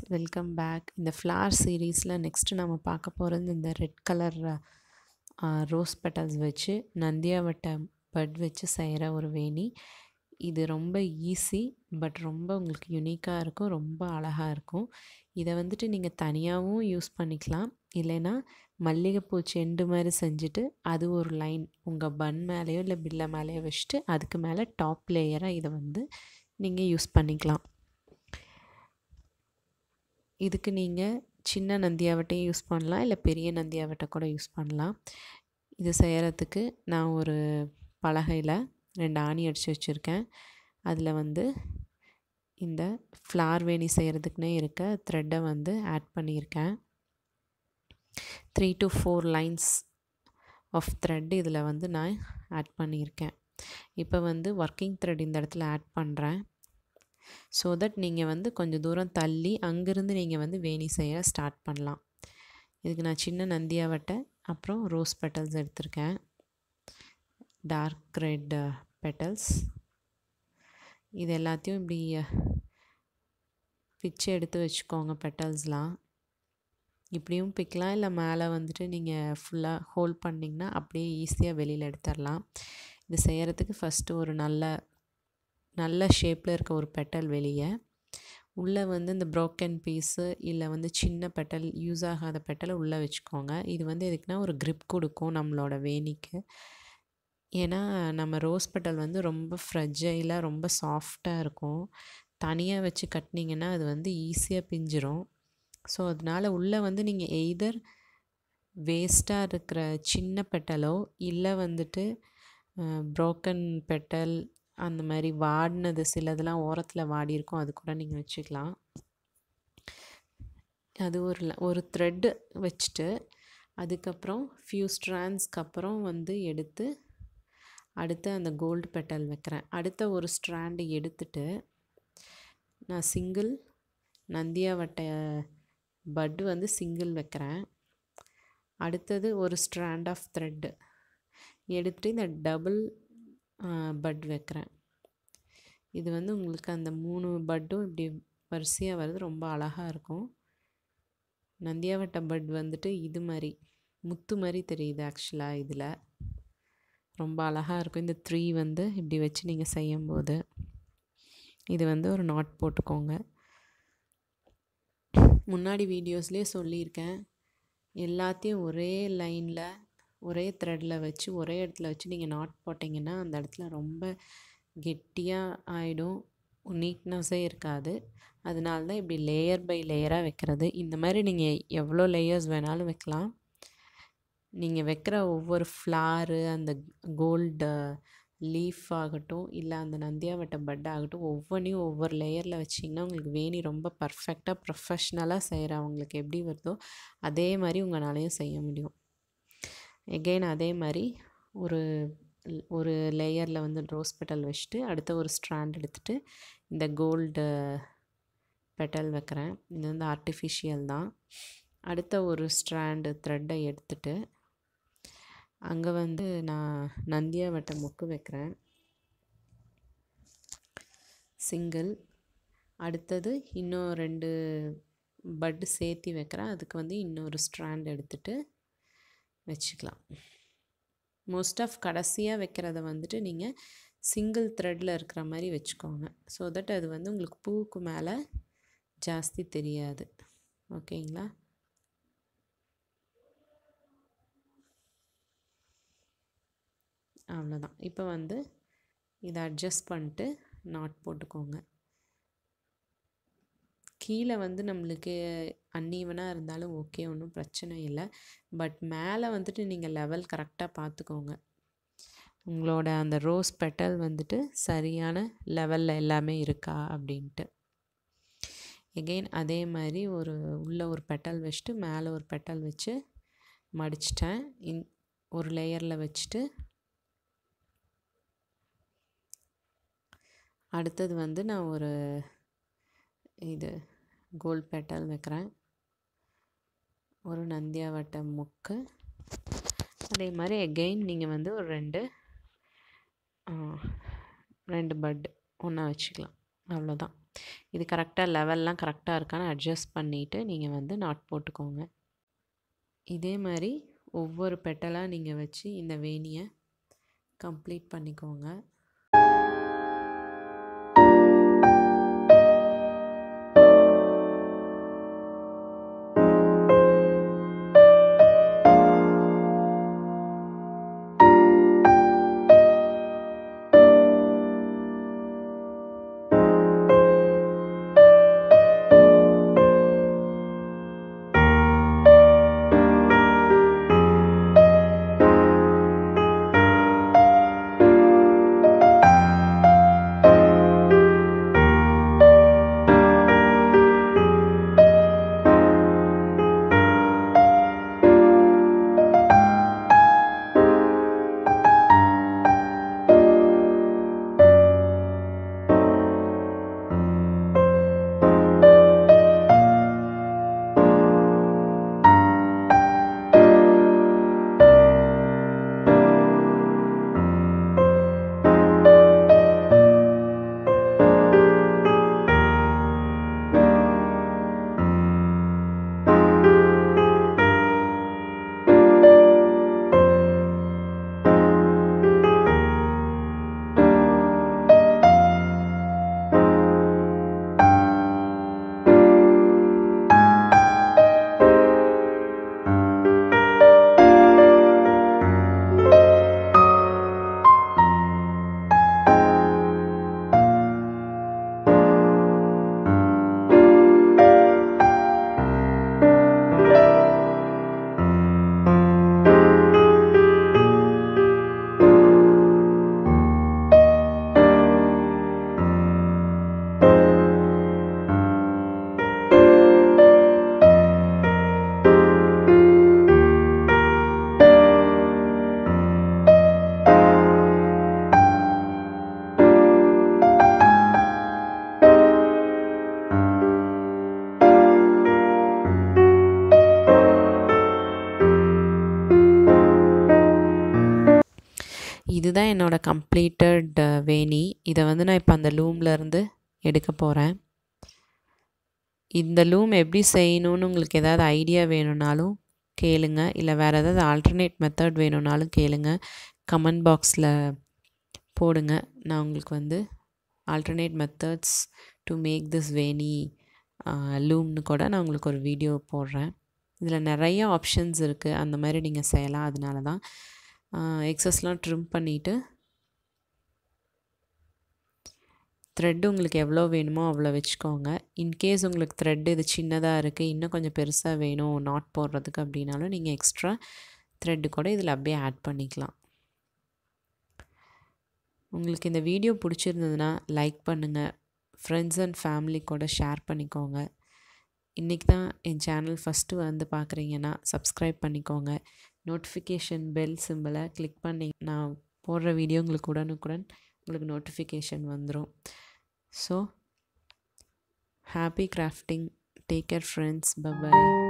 welcome back இந்த flower சீரீஸில் next நம்ம பார்க்க போகிறது இந்த ரெட் கலர் ரோஸ் பெட்டல்ஸ் வச்சு நந்தியாவட்டை பட் வச்சு செய்கிற ஒரு வேணி இது ரொம்ப ஈஸி பட் ரொம்ப உங்களுக்கு யூனிக்காக இருக்கும் ரொம்ப அழகாக இருக்கும் இதை வந்துட்டு நீங்கள் தனியாகவும் யூஸ் பண்ணிக்கலாம் இல்லைன்னா மல்லிகைப்பூ செண்டு மாதிரி செஞ்சுட்டு அது ஒரு லைன் உங்கள் பன் மேலேயோ இல்லை பில்லை மேலேயோ வச்சுட்டு அதுக்கு மேலே டாப் லேயராக இதை வந்து நீங்கள் யூஸ் பண்ணிக்கலாம் இதுக்கு நீங்கள் சின்ன நந்தியாவட்டையும் யூஸ் பண்ணலாம் இல்லை பெரிய நந்தியாவட்டை கூட யூஸ் பண்ணலாம் இது செய்கிறதுக்கு நான் ஒரு பலகையில் ரெண்டு ஆணி அடித்து வச்சுருக்கேன் அதில் வந்து இந்த ஃப்ளார் வேணி செய்கிறதுக்குனே இருக்க த்ரெட்டை வந்து ஆட் பண்ணியிருக்கேன் three to four lines of thread இதில் வந்து நான் ஆட் பண்ணியிருக்கேன் இப்போ வந்து ஒர்க்கிங் த்ரெட் இந்த இடத்துல ஆட் பண்ணுறேன் ஸோ தட் நீங்கள் வந்து கொஞ்சம் தூரம் தள்ளி அங்கேருந்து நீங்கள் வந்து வேணி செய்ய ஸ்டார்ட் பண்ணலாம் இதுக்கு நான் சின்ன நந்தியாவட்டை அப்புறம் ரோஸ் பெட்டல்ஸ் எடுத்திருக்கேன் டார்க் ரெட் பெட்டல்ஸ் இது எல்லாத்தையும் இப்படி பிச்சு எடுத்து வச்சுக்கோங்க பெட்டல்ஸ்லாம் இப்படியும் பிக்கலாம் இல்லை மேலே வந்துட்டு நீங்கள் ஃபுல்லாக ஹோல்ட் பண்ணிங்கன்னா அப்படியே ஈஸியாக வெளியில் எடுத்துடலாம் இது செய்கிறதுக்கு ஃபஸ்ட்டு ஒரு நல்ல நல்ல ஷேப்பில் இருக்க ஒரு பெட்டல் வெளியே உள்ளே வந்து இந்த ப்ரோக்கன் பீஸு இல்லை வந்து சின்ன பெட்டல் யூஸ் ஆகாத பெட்டலை உள்ளே வச்சுக்கோங்க இது வந்து எதுக்குன்னா ஒரு க்ரிப் கொடுக்கும் நம்மளோட வேணிக்கு ஏன்னா நம்ம ரோஸ் பெட்டல் வந்து ரொம்ப ஃப்ரெஜைலாக ரொம்ப சாஃப்டாக இருக்கும் தனியாக வச்சு கட்டினீங்கன்னா அது வந்து ஈஸியாக பிஞ்சிரும் ஸோ அதனால் உள்ளே வந்து நீங்கள் எய்தர் வேஸ்ட்டாக இருக்கிற சின்ன பெட்டலோ இல்லை வந்துட்டு ப்ரோக்கன் பெட்டல் அந்த மாதிரி வாடினது சிலதெல்லாம் ஓரத்தில் வாடி இருக்கும் அது கூட நீங்கள் வச்சுக்கலாம் அது ஒரு ஒரு த்ரெட்டு வச்சுட்டு அதுக்கப்புறம் ஃபியூ ஸ்ட்ராண்ட்ஸ்க்கு அப்புறம் வந்து எடுத்து அடுத்து அந்த கோல்டு பெட்டல் வைக்கிறேன் அடுத்த ஒரு ஸ்ட்ராண்டு எடுத்துட்டு நான் சிங்கிள் நந்தியாவட்டை பட்டு வந்து சிங்கிள் வைக்கிறேன் அடுத்தது ஒரு ஸ்ட்ராண்ட் ஆஃப் த்ரெட்டு எடுத்துகிட்டு இந்த டபுள் பட் வைக்கிறேன் இது வந்து உங்களுக்கு அந்த மூணு பட்டும் இப்படி வரிசையாக வருது ரொம்ப அழகாக இருக்கும் நந்தியாவட்ட பட் வந்துட்டு இது மாதிரி முத்து மாதிரி தெரியுது ஆக்சுவலாக இதில் ரொம்ப அழகாக இருக்கும் இந்த த்ரீ வந்து இப்படி வச்சு நீங்கள் செய்யும்போது இது வந்து ஒரு நாட் போட்டுக்கோங்க முன்னாடி வீடியோஸ்லேயே சொல்லியிருக்கேன் எல்லாத்தையும் ஒரே லைனில் ஒரே த்ரெட்டில் வச்சு ஒரே இடத்துல வச்சு நீங்கள் நாட் போட்டிங்கன்னா அந்த இடத்துல ரொம்ப கெட்டியாக ஆகிடும் நீட்னஸே இருக்காது அதனால தான் இப்படி லேயர் பை லேயராக வைக்கிறது இந்த மாதிரி நீங்கள் எவ்வளோ லேயர்ஸ் வேணாலும் வைக்கலாம் நீங்கள் வைக்கிற ஒவ்வொரு ஃப்ளாரு அந்த கோல்டு லீஃப் ஆகட்டும் இல்லை அந்த நந்தியாவட்ட பட் ஆகட்டும் ஒவ்வொன்றையும் ஒவ்வொரு லேயரில் வச்சிங்கன்னா உங்களுக்கு வேணி ரொம்ப பர்ஃபெக்டாக ப்ரொஃபஷ்னலாக செய்கிறவங்களுக்கு எப்படி வருதோ அதே மாதிரி உங்களாலையும் செய்ய முடியும் எகெயின் அதே மாதிரி ஒரு ஒரு லேயரில் வந்து ரோஸ் பெட்டல் வச்சுட்டு அடுத்த ஒரு ஸ்ட்ராண்ட் எடுத்துகிட்டு இந்த கோல்டு பெட்டல் வைக்கிறேன் இது வந்து ஆர்டிஃபிஷியல் தான் அடுத்த ஒரு ஸ்ட்ராண்டு த்ரெட்டை எடுத்துட்டு அங்கே வந்து நான் நந்தியாவட்டை மொக்கு வைக்கிறேன் சிங்கிள் அடுத்தது இன்னும் ரெண்டு பட்டு சேர்த்தி வைக்கிறேன் அதுக்கு வந்து இன்னொரு ஸ்ட்ராண்ட் எடுத்துகிட்டு வச்சுக்கலாம் மோஸ்ட் ஆஃப் கடைசியாக வைக்கிறத வந்துட்டு நீங்கள் சிங்கிள் த்ரெட்டில் இருக்கிற மாதிரி வச்சுக்கோங்க ஸோ தட் அது வந்து உங்களுக்கு பூவுக்கு மேலே ஜாஸ்தி தெரியாது ஓகேங்களா அவ்வளோதான் இப்போ வந்து இதை அட்ஜஸ்ட் பண்ணிட்டு நாட் போட்டுக்கோங்க கீழே வந்து நம்மளுக்கு அன்னீவனாக இருந்தாலும் ஓகே ஒன்றும் பிரச்சனை இல்லை பட் மேலே வந்துட்டு நீங்கள் லெவல் கரெக்டாக பார்த்துக்கோங்க உங்களோட அந்த ரோஸ் பெட்டல் வந்துட்டு சரியான லெவலில் எல்லாமே இருக்கா அப்படின்ட்டு எகெயின் அதே மாதிரி ஒரு உள்ளே ஒரு பெட்டல் வச்சுட்டு மேலே ஒரு பெட்டல் வச்சு மடிச்சிட்டேன் இன் ஒரு லேயரில் வச்சுட்டு அடுத்தது வந்து நான் ஒரு இது கோல்ட் பெட்டல் வைக்கிறேன் ஒரு நந்தியாவட்டை மொக்கு அதே மாதிரி எகெயின் நீங்கள் வந்து ஒரு ரெண்டு ரெண்டு பட் ஒன்றா வச்சுக்கலாம் அவ்வளோதான் இது கரெக்டாக லெவல்லாம் கரெக்டாக இருக்கான்னு அட்ஜஸ்ட் பண்ணிவிட்டு நீங்கள் வந்து நாட் போட்டுக்கோங்க இதே மாதிரி ஒவ்வொரு பெட்டலாக நீங்கள் வச்சு இந்த வேணியை கம்ப்ளீட் பண்ணிக்கோங்க இதுதான் என்னோடய கம்ப்ளீட்டட் வேணி இதை வந்து நான் இப்போ அந்த லூம்லேருந்து எடுக்க போகிறேன் இந்த லூம் எப்படி செய்யணும்னு உங்களுக்கு ஏதாவது ஐடியா வேணும்னாலும் கேளுங்க இல்லை வேறு ஏதாவது ஆல்டர்னேட் மெத்தட் வேணும்னாலும் கேளுங்க கமெண்ட் பாக்ஸில் போடுங்க நான் உங்களுக்கு வந்து alternate methods to make this வேணி லூம்னு கூட நான் உங்களுக்கு ஒரு வீடியோ போடுறேன் இதில் நிறைய ஆப்ஷன்ஸ் இருக்குது அந்த மாதிரி நீங்கள் செய்யலாம் அதனால தான் எக்ஸஸ்லாம் ட்ரிம் பண்ணிவிட்டு த்ரெட்டு உங்களுக்கு எவ்வளோ வேணுமோ அவ்வளோ வச்சுக்கோங்க இன்கேஸ் உங்களுக்கு த்ரெட்டு இது சின்னதாக இருக்குது இன்னும் கொஞ்சம் பெருசாக வேணும் நாட் போடுறதுக்கு அப்படின்னாலும் நீங்கள் எக்ஸ்ட்ரா த்ரெட்டு கூட இதில் அப்படியே ஆட் பண்ணிக்கலாம் உங்களுக்கு இந்த வீடியோ பிடிச்சிருந்ததுன்னா லைக் பண்ணுங்கள் ஃப்ரெண்ட்ஸ் அண்ட் ஃபேமிலி கூட ஷேர் பண்ணிக்கோங்க இன்றைக்கி தான் என் சேனல் ஃபஸ்ட்டு வந்து பார்க்குறீங்கன்னா சப்ஸ்கிரைப் பண்ணிக்கோங்க நோட்டிஃபிகேஷன் பெல் சிம்பிளை கிளிக் பண்ணி நான் போடுற வீடியோ உங்களுக்கு உடனுக்குடன் உங்களுக்கு நோட்டிஃபிகேஷன் வந்துடும் so happy crafting take care friends bye bye